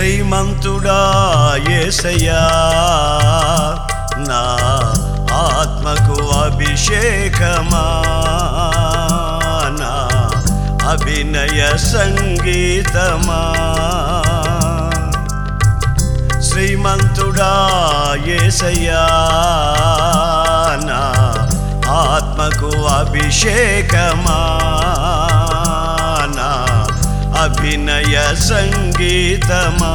శ్రీమంతుడా ఏసయ్యా నా ఆత్మకు అభిషేకమా నా అభినయ సంగీతమా శ్రీమంతుడా ఏసయ్యా నా ఆత్మకు అభిషేకమా నా అభినయ సంగీతమా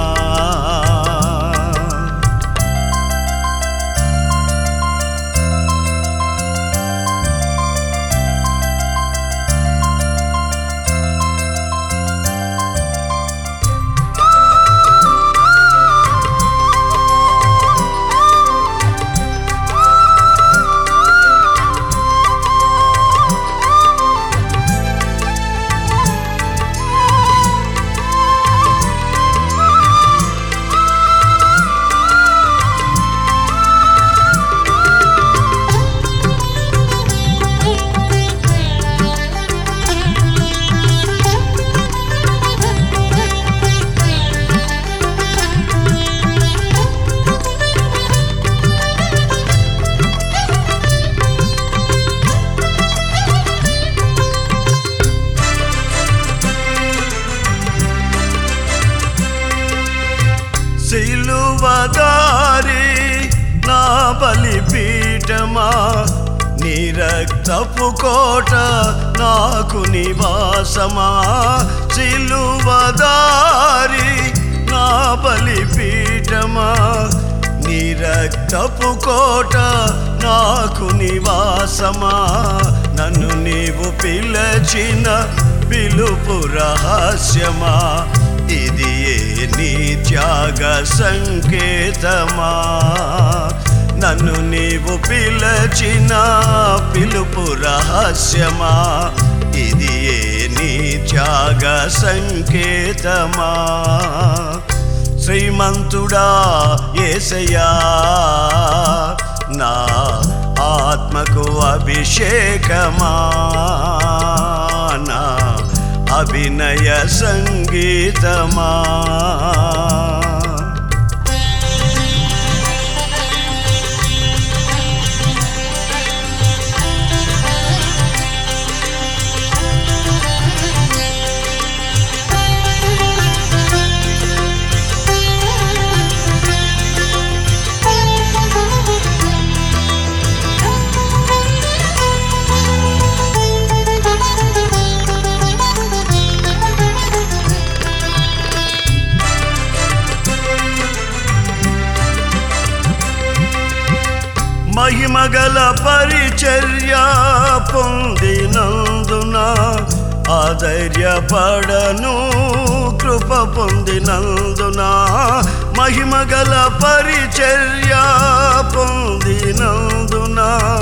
సిలువదారి నా బలిపీఠమా నీ రక్తపు కోట నాకు నివాసమా సిలువదారి నా బలిపీఠమా నీ రక్తపు కోట నాకు నివాసమా నన్ను నీవు పిలచిన పిలుపు రహస్యమా ఇది ఏ నీ త్యాగ సంకేతమా నన్ను నీవు పిలచిన పిలుపు రహస్యమా ఇది ఏ నీ త్యాగ సంకేతమా శ్రీమంతుడా ఏసయ్యా నా ఆత్మకు అభిషేకమా నా అభినయ సంగీతమా మహిమగల పరిచర్య పొందినందున ఆధైర్యపడను కృప పొందినందున మహిమగల పరిచర్య పొందినందున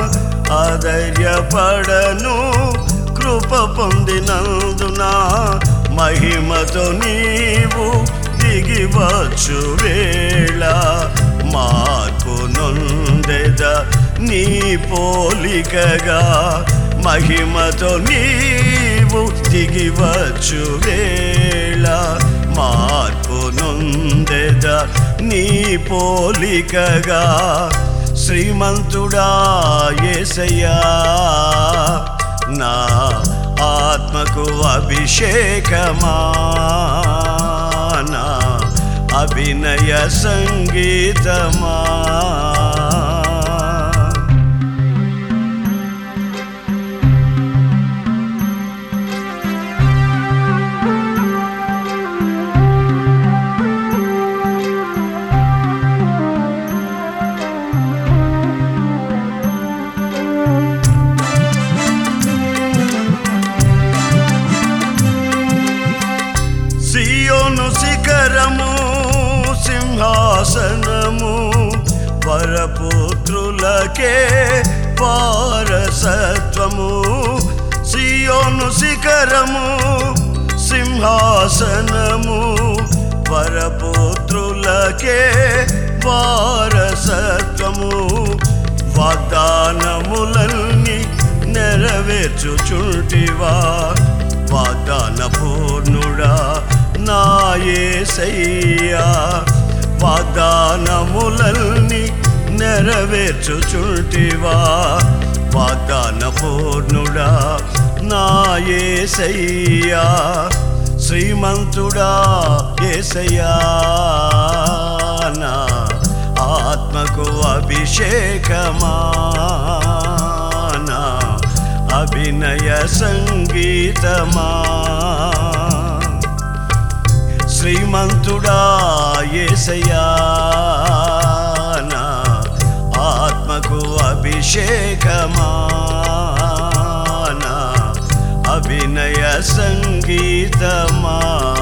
ఆధైర్యపడను కృప పొందినందున మహిమతో నీవు దిగివచ్చు వేళ మార్పు నొందెద నీ పోలికగా మహిమతో నీవు దిగివచ్చు వేళ మార్పు నొందెద నీ పోలికగా శ్రీమంతుడా ఏసయ్యా నా ఆత్మకు అభిషేకమా నా అభినయ సంగీతమా సియోను శిఖరము సింహాసనము వరపుత్రులకే వారసత్వము సియోను శిఖరము సింహాసనము వరపుత్రులకే వారసత్వము వాగ్దానములన్నీ నెరవేర్చుచుంటివా వాగ్దాన పూర్ణుడా నా యేసయ్యా వాగ్దానములన్నీ నెరవేర్చుచుంటివా వాగ్దాన పూర్ణుడా నా ఏసయ్యా శ్రీమంతుడా ఏసయ్యా నా ఆత్మకు అభిషేకమా నా అభినయ సంగీతమా శ్రీమంతుడా ఏసయ్యా నా ఆత్మకు అభిషేకమా నా అభినయ సంగీతమా